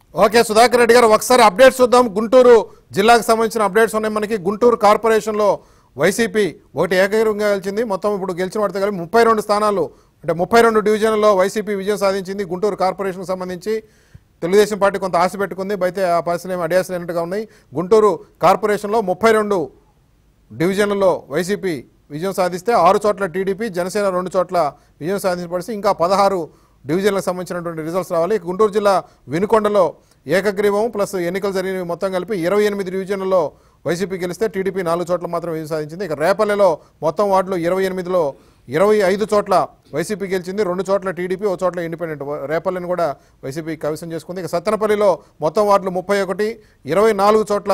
Okay Sudhakar Reddy గారు ఒకసారి updates చూద్దాం గుంటూరు జిల్లాకు సంబంధించిన అప్డేట్స్ ఉన్నాయి మనకి గుంటూరు కార్పొరేషన్లో వైసీపీ ఒకటి ఏకగ్రీవంగా గెలిచింది మొత్తం ఇప్పుడు గెలిచిన వాటితో కలిపి ముప్పై రెండు స్థానాలు అంటే ముప్పై రెండు డివిజన్లలో వైసీపీ విజయం సాధించింది గుంటూరు కార్పొరేషన్కి సంబంధించి తెలుగుదేశం పార్టీ కొంత ఆశ పెట్టుకుంది అయితే ఆ పరిస్థితులు ఏమి అడియాసలు అయినట్టుగా ఉన్నాయి గుంటూరు కార్పొరేషన్లో ముప్పై రెండు డివిజన్లలో వైసీపీ విజయం సాధిస్తే ఆరు చోట్ల టీడీపీ జనసేన రెండు చోట్ల విజయం సాధించిన పరిస్థితి ఇంకా పదహారు డివిజన్లకు సంబంధించినటువంటి రిజల్ట్స్ రావాలి ఇక గుంటూరు జిల్లా వినుకొండలో ఏకగ్రీవం ప్లస్ ఎన్నికలు జరిగినవి మొత్తం కలిపి ఇరవై ఎనిమిది డివిజన్లలో వైసీపీ గెలిస్తే టీడీపీ నాలుగు చోట్ల మాత్రం విజయం సాధించింది ఇక రేపల్లెలో మొత్తం వార్డులు ఇరవై ఎనిమిదిలో ఇరవై ఐదు చోట్ల వైసీపీ గెలిచింది రెండు చోట్ల టీడీపీ ఒక చోట్ల ఇండిపెండెంట్ రేపల్లెని కూడా వైసీపీ కవిసం చేసుకుంది ఇక సత్తెనపల్లిలో మొత్తం వార్డులు ముప్పై ఒకటి ఇరవై నాలుగు చోట్ల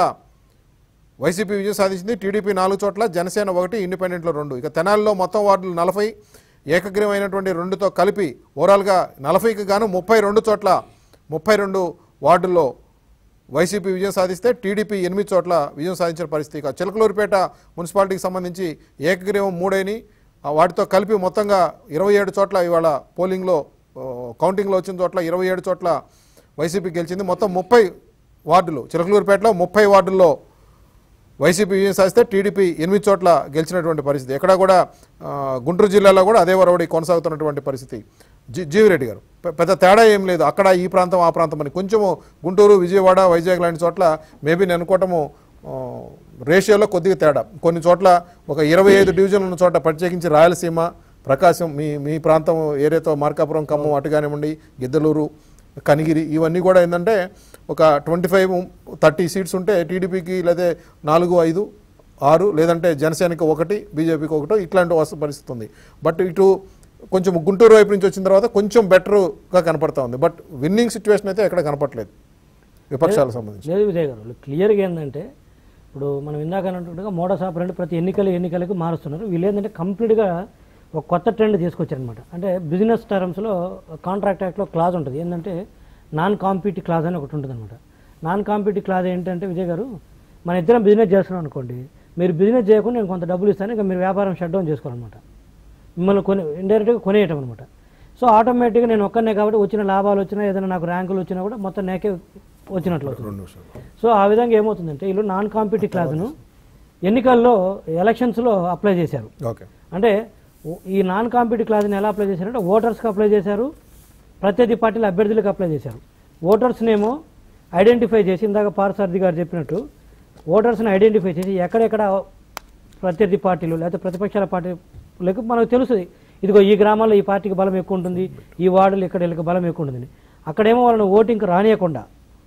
వైసీపీ విజయం సాధించింది టీడీపీ నాలుగు చోట్ల జనసేన ఒకటి ఇండిపెండెంట్లో రెండు ఇక తెనాలిలో మొత్తం వార్డులు నలభై ఏకగ్రీవమైనటువంటి రెండుతో కలిపి ఓవరాల్గా నలభైకి గాను ముప్పై రెండు చోట్ల ముప్పై రెండు వార్డుల్లో వైసీపీ విజయం సాధిస్తే టీడీపీ ఎనిమిది చోట్ల విజయం సాధించిన పరిస్థితి ఇక చిలకలూరిపేట మున్సిపాలిటీకి సంబంధించి ఏకగ్రీవం మూడైని ఆ వాటితో కలిపి మొత్తంగా ఇరవై ఏడు చోట్ల ఇవాళ పోలింగ్లో ఆ, కౌంటింగ్లో వచ్చిన చోట్ల ఇరవై ఏడు చోట్ల వైసీపీ గెలిచింది మొత్తం ముప్పై వార్డులు చిలకలూరిపేటలో ముప్పై వార్డుల్లో వైసీపీ విజయం సాధిస్తే టీడీపీ ఎనిమిది చోట్ల గెలిచినటువంటి పరిస్థితి ఎక్కడ కూడా ఆ, గుంటూరు జిల్లాలో కూడా అదే వరవడి కొనసాగుతున్నటువంటి పరిస్థితి జీ జీవిరెడ్డి గారు పె- పెద్ద తేడా ఏం లేదు అక్కడ ఈ ప్రాంతం ఆ ప్రాంతం అని కొంచెము గుంటూరు విజయవాడ వైజాగ్ లాంటి చోట్ల మేబీ నేను అనుకోవటము ఆ, రేషియోలో కొద్దిగా తేడా కొన్ని చోట్ల ఒక ఇరవై ఐదు డివిజన్లు ఉన్న చోట ప్రత్యేకించి రాయలసీమ ప్రకాశం మీ మీ ప్రాంతం ఏరియాతో మార్కాపురం ఖమ్మం అటు కానివ్వండి గిద్దలూరు కనిగిరి ఇవన్నీ కూడా ఏంటంటే ఒక ట్వంటీ ఫైవ్ థర్టీ సీట్స్ ఉంటే టీడీపీకి లేదా నాలుగు ఐదు ఆరు లేదంటే జనసేనకి ఒకటి బీజేపీకి ఒకటో ఇట్లాంటి వస్తు పరిస్థితి ఉంది బట్ ఇటు కొంచెం గుంటూరు వైపు నుంచి వచ్చిన తర్వాత కొంచెం బెటర్గా కనపడతా ఉంది బట్ విన్నింగ్ సిచ్యువేషన్ అయితే ఎక్కడ కనపడలేదు విపక్షాలకు సంబంధించి లేదు విజయ్ గారు వాళ్ళు క్లియర్గా ఏంటంటే ఇప్పుడు మనం ఇందాక అన్నట్టుగా మోడస్ ఆపరెంట్ ప్రతి ఎన్నికలు ఎన్నికలకు మారుస్తున్నారు వీళ్ళు ఏంటంటే కంప్లీట్గా ఒక కొత్త ట్రెండ్ తీసుకొచ్చారనమాట అంటే బిజినెస్ టర్మ్స్లో కాంట్రాక్ట్ యాక్ట్లో క్లాజ్ ఉంటుంది ఏంటంటే నాన్ కాంపిటీ క్లాజ్ అని ఒకటి ఉంటుంది అనమాట నాన్ కాంపిటీ క్లాజ్ ఏంటంటే విజయ్ గారు మన ఇద్దరం బిజినెస్ చేస్తున్నాం అనుకోండి మీరు బిజినెస్ చేయకుండా నేను కొంత డబ్బులు ఇస్తాను ఇక మీరు వ్యాపారం షట్ డౌన్ చేసుకోవాలన్నమాట మిమ్మల్ని కొని ఇండైరెక్ట్గా కొనేయటం అనమాట సో ఆటోమేటిక్గా నేను ఒక్కనే కాబట్టి వచ్చిన లాభాలు వచ్చినా ఏదైనా నాకు ర్యాంకులు వచ్చినా కూడా మొత్తం నాకే వచ్చినట్లు అవుతుంది రెండు నిమిషాలు సో ఆ విధంగా ఏమవుతుందంటే వీళ్ళు నాన్ కాంపిటీ క్లాజ్ను ఎన్నికల్లో ఎలక్షన్స్లో అప్లై చేశారు ఓకే అంటే ఓ- ఈ నాన్ కాంపిటీ క్లాజ్ని ఎలా అప్లై చేశారంటే ఓటర్స్కి అప్లై చేశారు ప్రత్యర్థి పార్టీల అభ్యర్థులకు అప్లై చేశారు ఓటర్స్నేమో ఐడెంటిఫై చేసి ఇందాక పార్సారథి గారు చెప్పినట్టు ఓటర్స్ని ఐడెంటిఫై చేసి ఎక్కడెక్కడ ప్రత్యర్థి పార్టీలు లేకపోతే ప్రతిపక్షాల పార్టీలకు మనకు తెలుస్తుంది ఇదిగో ఈ గ్రామాల్లో ఈ పార్టీకి బలం ఎక్కువ ఉంటుంది ఈ వార్డులు ఇక్కడ వీళ్ళకి బలం ఎక్కువ ఉంటుందని అక్కడేమో వాళ్ళని ఓటింగ్కి రానియకుండా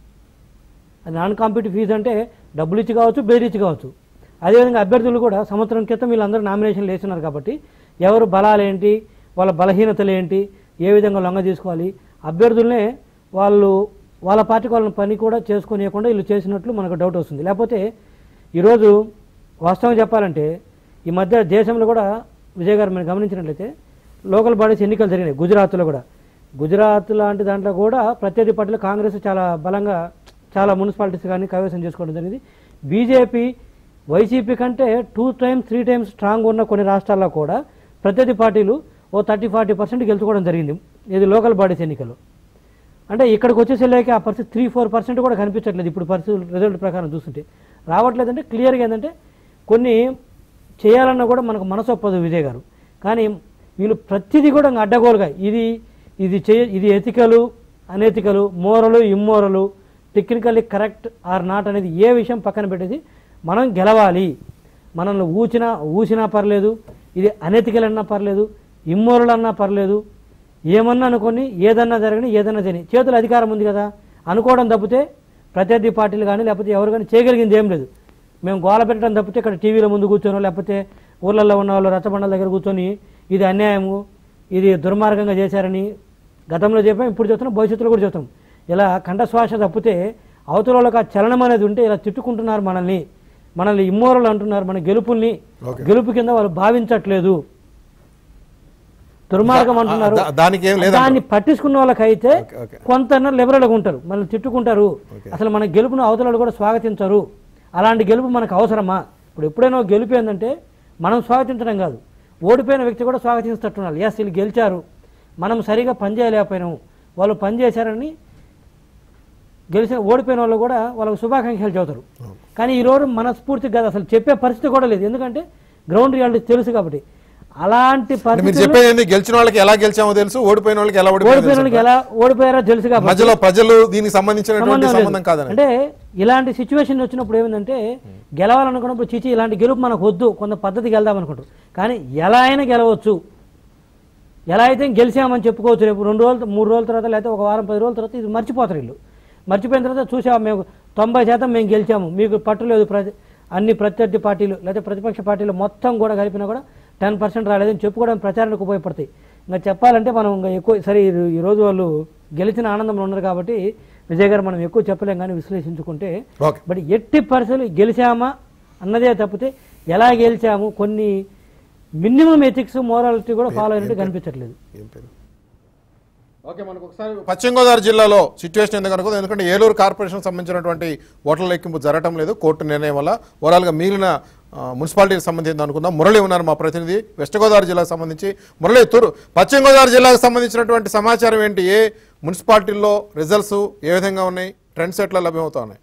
అది నాన్ కాంపిటివ్ ఫీజు అంటే డబ్బులు ఇచ్చి కావచ్చు బెదిరించి కావచ్చు అదేవిధంగా అభ్యర్థులు కూడా సంవత్సరం క్రితం వీళ్ళందరూ నామినేషన్లు వేస్తున్నారు కాబట్టి ఎవరు బలాలేంటి వాళ్ళ బలహీనతలు ఏంటి ఏ విధంగా లొంగ తీసుకోవాలి అభ్యర్థులనే వాళ్ళు వాళ్ళ పార్టీకి వాళ్ళని పని కూడా చేసుకోనియకుండా వీళ్ళు చేసినట్లు మనకు డౌట్ వస్తుంది లేకపోతే ఈరోజు వాస్తవం చెప్పాలంటే ఈ మధ్య దేశంలో కూడా విజయ్ గారు మనం గమనించినట్లయితే లోకల్ బాడీస్ ఎన్నికలు జరిగినాయి గుజరాత్లో కూడా గుజరాత్ లాంటి దాంట్లో కూడా ప్రత్యర్థి పార్టీలు కాంగ్రెస్ చాలా బలంగా చాలా మున్సిపాలిటీస్ కానీ కైవసం చేసుకోవడం జరిగింది బీజేపీ వైసీపీ కంటే two times three times strong ఉన్న కొన్ని రాష్ట్రాల్లో కూడా ప్రత్యర్థి పార్టీలు ఓ థర్టీ ఫార్టీ పర్సెంట్ గెలుచుకోవడం జరిగింది ఇది లోకల్ బాడీస్ ఎన్నికలు అంటే ఇక్కడికి వచ్చేసరికి ఆ పరిస్థితి త్రీ ఫోర్ పర్సెంట్ కూడా కనిపించట్లేదు ఇప్పుడు పరిస్థితులు రిజల్ట్ ప్రకారం చూస్తుంటే రావట్లేదంటే క్లియర్గా ఏంటంటే కొన్ని చేయాలన్నా కూడా మనకు మనసు ఒప్పదు విజయ్ గారు కానీ వీళ్ళు ప్రతిదీ కూడా ఇంకా అడ్డగోలుగా ఇది ఇది చేయ ఇది ethical unethical moral immoral technically correct or not అనేది ఏ విషయం పక్కన పెట్టేది మనం గెలవాలి మనల్ని ఊచినా ఊసినా పర్లేదు ఇది అనెథికల్ అన్నా పర్లేదు ఇమ్మోరల్ అన్నా పర్లేదు ఏమన్నా అనుకొని ఏదన్నా జరగని ఏదన్నా చేయని చేతులు అధికారం ఉంది కదా అనుకోవడం తప్పితే ప్రత్యర్థి పార్టీలు కానీ లేకపోతే ఎవరు కానీ చేయగలిగింది ఏం లేదు మేము గోల పెట్టడం తప్పితే ఇక్కడ టీవీలో ముందు కూర్చొని లేకపోతే ఊర్లలో ఉన్న వాళ్ళు రచ్చబండల దగ్గర కూర్చొని ఇది అన్యాయము ఇది దుర్మార్గంగా చేశారని గతంలో చెప్పాం ఇప్పుడు చెప్తున్నాం భవిష్యత్తులో కూడా చెప్తాం ఇలా కంఠశ్వాస తప్పితే అవతల వాళ్ళకి ఆ చలనం అనేది ఉంటే ఇలా తిట్టుకుంటున్నారు మనల్ని మనల్ని ఇమ్మోరలు అంటున్నారు మన గెలుపుల్ని Okay. గెలుపు కింద వాళ్ళు భావించట్లేదు దుర్మార్గం అంటున్నారు దా- దానికి ఏం లేదంటారు. దాన్ని పట్టించుకున్న వాళ్ళకైతే ఓకే, ఓకే. కొంత లిబరల్గా ఉంటారు మనల్ని తిట్టుకుంటారు అసలు మన గెలుపును అవతల కూడా స్వాగతించరు అలాంటి గెలుపు మనకు అవసరమా ఇప్పుడు ఎప్పుడైనా ఒక గెలుపు ఏంటంటే మనం స్వాగతించడం కాదు ఓడిపోయిన వ్యక్తి కూడా స్వాగతించట్టున్నారు ఎస్ వీళ్ళు గెలిచారు మనం సరిగా పనిచేయలేకపోయినాము వాళ్ళు పనిచేశారని గెలిచిన ఓడిపోయిన వాళ్ళు కూడా వాళ్ళకు శుభాకాంక్షలు చెబుతారు కానీ ఈ రోజు మనస్ఫూర్తి కాదు అసలు చెప్పే పరిస్థితి కూడా లేదు ఎందుకంటే గ్రౌండ్ రియాలిటీ తెలుసు కాబట్టి అలాంటి అంటే మీరు పరిస్థితి చెప్పేది ఏంది గెలిచిన వాళ్ళకి ఎలా గెలిచామో తెలుసు ఓడిపోయిన వాళ్ళకి ఎలా ఓడిపోయిందో ఓడిపోయిన తెలుసు. వాళ్ళకి ఎలా ఓడిపోయారో తెలుసు కాబట్టి మధ్యలో ప్రజలు దీనికి సంబంధించినటువంటి సంబంధం లేదు. సంబంధం కాదని అంటే ఇలాంటి సిచ్యువేషన్ వచ్చినప్పుడు ఏమిందంటే గెలవాలనుకున్నప్పుడు చిచి ఇలాంటి గెలుపు మనకు వద్దు కొంత పద్ధతికి వెళ్దాం అనుకుంటారు కానీ ఎలా అయినా గెలవచ్చు ఎలా అయితే గెలిచామని చెప్పుకోవచ్చు రేపు రెండు రోజులు మూడు రోజుల తర్వాత లేకపోతే ఒక వారం పది రోజుల తర్వాత ఇది మర్చిపోతారు వీళ్ళు మర్చిపోయిన తర్వాత చూసాము మేము తొంభై శాతం మేము గెలిచాము మీకు పట్టులేదు ప్రతి అన్ని ప్రత్యర్థి పార్టీలు లేదా ప్రతిపక్ష పార్టీలు మొత్తం కూడా కలిపినా కూడా టెన్ పర్సెంట్ రాలేదని చెప్పుకోవడానికి ప్రచారానికి ఉపయోగపడతాయి ఇంకా చెప్పాలంటే మనం ఇంకా ఎక్కువ సరే ఈ- ఈ రోజు వాళ్ళు గెలిచిన ఆనందంలో ఉన్నారు కాబట్టి విజయ్ గారు మనం ఎక్కువ చెప్పలేం కానీ విశ్లేషించుకుంటే ఓకే బట్ ఎట్టి పరిస్థితులు గెలిచామా అన్నదే తప్పితే ఎలా గెలిచాము కొన్ని మినిమం ఎథిక్స్ మోరాలిటీ కూడా ఫాలో అయినట్టు కనిపించట్లేదు ఏం పేరు ఓకే మనకు ఒకసారి పశ్చిమ గోదావరి జిల్లాలో సిచ్యువేషన్ ఎందుకు అనుకుంది ఎందుకంటే ఏలూరు కార్పొరేషన్ సంబంధించినటువంటి ఓట్ల లెక్కింపు జరగటం లేదు కోర్టు నిర్ణయం వల్ల ఓవరాల్గా మిగిలిన ఆ, మున్సిపాలిటీకి సంబంధించి అనుకుందాం మురళి ఉన్నారు మా ప్రతినిధి వెస్ట్ గోదావరి జిల్లాకు సంబంధించి మురళి తూరు పశ్చిమ గోదావరి జిల్లాకు సంబంధించినటువంటి సమాచారం ఏంటి ఏ మున్సిపాలిటీల్లో రిజల్ట్స్ ఏ విధంగా ఉన్నాయి ట్రెండ్స్ ఎట్లా లభ్యమవుతా ఉన్నాయి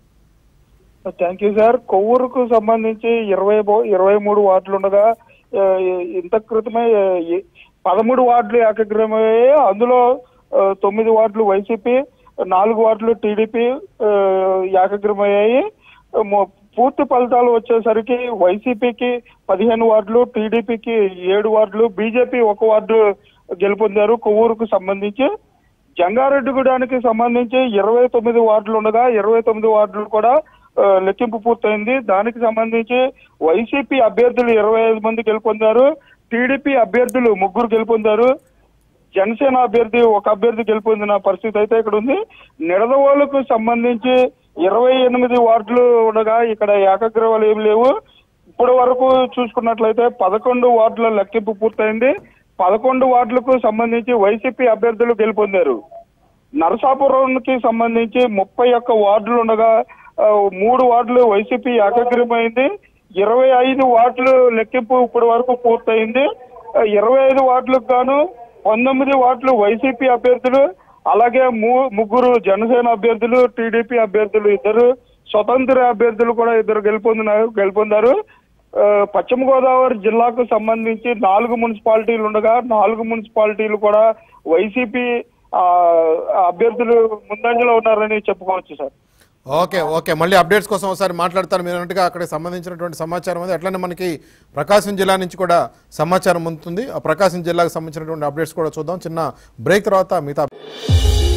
థ్యాంక్ యూ సార్ కొవ్వూరుకు సంబంధించి ఇరవై బో- ఇరవై మూడు వార్డులు ఉండగా ఆ, ఇంత క్రితమే ఆ, ఈ పదమూడు వార్డులు ఏకగ్రమయ్యాయి అందులో ఆ, తొమ్మిది వార్డులు వైసీపీ నాలుగు వార్డులు టీడీపీ ఆ, ఏకగ్రమయ్యాయి మొ- పూర్తి ఫలితాలు వచ్చేసరికి వైసీపీకి పదిహేను వార్డులు టీడీపీకి ఏడు వార్డులు బీజేపీ ఒక వార్డు గెలుపొందారు కొవ్వూరుకు సంబంధించి జంగారెడ్డిగూడానికి సంబంధించి ఇరవై తొమ్మిది వార్డులు ఉండగా ఇరవై తొమ్మిది వార్డులు కూడా ఆ, లెక్కింపు పూర్తయింది దానికి సంబంధించి వైసీపీ అభ్యర్థులు ఇరవై ఐదు మంది గెలుపొందారు టీడీపీ అభ్యర్థులు ముగ్గురు గెలుపొందారు జనసేన అభ్యర్థి ఒక అభ్యర్థి గెలుపొందిన పరిస్థితి అయితే ఇక్కడ ఉంది నిడదవోలుకు సంబంధించి ఇరవై ఎనిమిది వార్డులు ఉండగా ఇక్కడ ఏకగ్రవాలు ఏమి లేవు ఇప్పటి వరకు చూసుకున్నట్లయితే పదకొండు వార్డుల లెక్కింపు పూర్తయింది పదకొండు వార్డులకు సంబంధించి వైసీపీ అభ్యర్థులు గెలుపొందారు నరసాపురంకి సంబంధించి ముప్పై ఒక్క వార్డులు ఉండగా ఆ, మూడు వార్డులు వైసీపీ ఏకగ్రీవమైంది ఇరవై ఐదు వార్డులు లెక్కింపు ఇప్పటి వరకు పూర్తయింది ఆ, ఇరవై ఐదు వార్డులకు గాను పంతొమ్మిది వార్డులు వైసీపీ అభ్యర్థులు అలాగే ము- ముగ్గురు జనసేన అభ్యర్థులు టీడీపీ అభ్యర్థులు ఇద్దరు స్వతంత్ర అభ్యర్థులు కూడా ఇద్దరు గెలుపొందినారు గెలుపొందారు ఆ, పశ్చిమ గోదావరి జిల్లాకు సంబంధించి నాలుగు మున్సిపాలిటీలు ఉండగా నాలుగు మున్సిపాలిటీలు కూడా వైసీపీ ఆ, అభ్యర్థులు ముందంజలో ఉన్నారని చెప్పుకోవచ్చు సార్ ఓకే ఓకే మళ్ళీ అప్డేట్స్ కోసం ఒకసారి మాట్లాడతాను మీరు అన్నట్టుగా అక్కడికి సంబంధించినటువంటి సమాచారం ఉంది అట్లనే మనకి ప్రకాశం జిల్లా నుంచి కూడా సమాచారం ఉంటుంది ఆ ప్రకాశం జిల్లాకు సంబంధించినటువంటి అప్డేట్స్ కూడా చూద్దాం చిన్న బ్రేక్ తర్వాత మిగతా